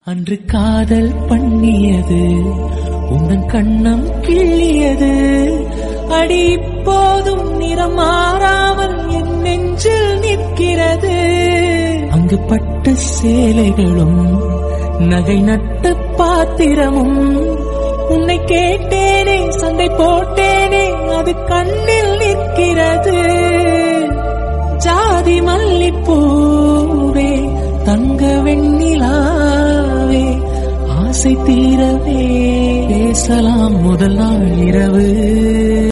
அன்று காதல் பண்ணியது உந்தன் கண்ணம் கிள்ளியது அடி இப்போதும் நிறம் மாறாமல் என் நெஞ்சில் நிற்கிறது அங்கு பட்ட சேலைகளும் நகை நட்ட பாத்திரமும் உன்னை கேட்டேனே சண்டை போட்டேனே அது கண்ணில் நிற்கிறது ஜாதி மல்லிப்பூவே தங்க வெண்ணிலாவே ஆசை தீரவே பேசலாம் முதல் நாள் இரவு